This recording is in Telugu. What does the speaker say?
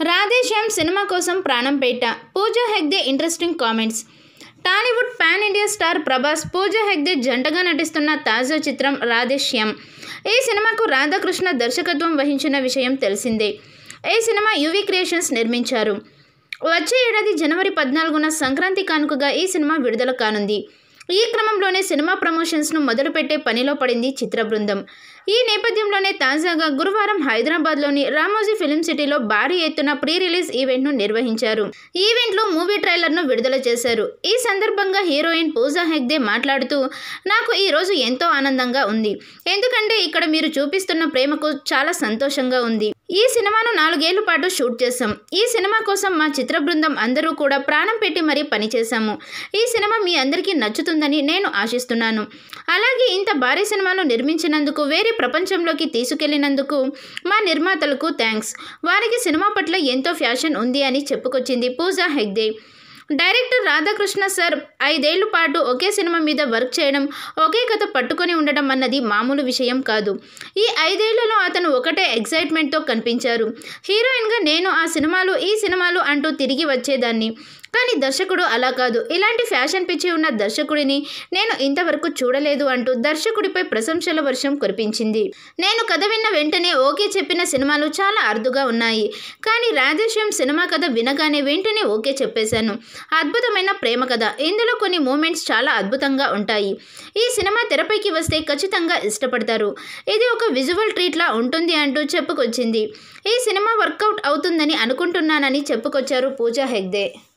రాధేశ్యామ్ సినిమా కోసం ప్రాణం పెట్ట Pooja Hegde interesting comments Tollywood pan India star Prabhas Pooja Hegde జంటగా నటిస్తున్న తాజా చిత్రం రాధేశ్యామ్ ఈ సినిమాకు రాధాకృష్ణ దర్శకత్వం వహించిన విషయం తెలిసిందే ఈ సినిమా యువి క్రియేషన్స్ నిర్మించారు వచ్చే ఏడాది జనవరి పద్నాలుగున సంక్రాంతి కానుకగా ఈ సినిమా విడుదల కానుంది ఈ క్రమంలోనే సినిమా ప్రమోషన్స్ను మొదలుపెట్టే పనిలో పడింది చిత్ర బృందం ఈ నేపథ్యంలోనే తాజాగా గురువారం హైదరాబాద్లోని రామోజీ ఫిలిం సిటీలో భారీ ఎత్తున ప్రీ రిలీజ్ ఈవెంట్ను నిర్వహించారు ఈవెంట్లో మూవీ ట్రైలర్ను విడుదల చేశారు ఈ సందర్భంగా హీరోయిన్ పూజా హెగ్దే మాట్లాడుతూ నాకు ఈ రోజు ఎంతో ఆనందంగా ఉంది ఎందుకంటే ఇక్కడ మీరు చూపిస్తున్న ప్రేమకు చాలా సంతోషంగా ఉంది ఈ సినిమాను నాలుగేళ్ల పాటు షూట్ చేశాం ఈ సినిమా కోసం మా చిత్ర బృందం అందరూ కూడా ప్రాణం పెట్టి మరీ పనిచేశాము ఈ సినిమా మీ అందరికీ నచ్చుతుందని నేను ఆశిస్తున్నాను అలాగే ఇంత భారీ సినిమాను నిర్మించినందుకు వేరే ప్రపంచంలోకి తీసుకెళ్లినందుకు మా నిర్మాతలకు థ్యాంక్స్ వారికి సినిమా పట్ల ఎంతో ఫ్యాషన్ ఉంది అని చెప్పుకొచ్చింది పూజా హెగ్దే డైరెక్టర్ రాధాకృష్ణ సార్ ఐదేళ్ల పాటు ఒకే సినిమా మీద వర్క్ చేయడం ఒకే కథ పట్టుకొని ఉండడం అన్నది మామూలు విషయం కాదు ఈ ఐదేళ్లలో అతను ఒకటే ఎగ్జైట్మెంట్తో కనిపించారు హీరోయిన్గా నేను ఆ సినిమాలు ఈ సినిమాలు అంటూ తిరిగి వచ్చేదాన్ని కానీ దర్శకుడు అలా కాదు ఇలాంటి ఫ్యాషన్ పిచ్చి ఉన్న దర్శకుడిని నేను ఇంతవరకు చూడలేదు అంటూ దర్శకుడిపై ప్రశంసల వర్షం కురిపించింది నేను కథ విన్న వెంటనే ఓకే చెప్పిన సినిమాలు చాలా అరుదుగా ఉన్నాయి కానీ రాధేశ్యామ్ సినిమా కథ వినగానే వెంటనే ఓకే చెప్పేశాను అద్భుతమైన ప్రేమ కథ ఇందులో కొన్ని మూమెంట్స్ చాలా అద్భుతంగా ఉంటాయి ఈ సినిమా తెరపైకి వస్తే ఖచ్చితంగా ఇష్టపడతారు ఇది ఒక విజువల్ ట్రీట్లా ఉంటుంది అంటూ చెప్పుకొచ్చింది ఈ సినిమా వర్కౌట్ అవుతుందని అనుకుంటున్నానని చెప్పుకొచ్చారు పూజా హెగ్దే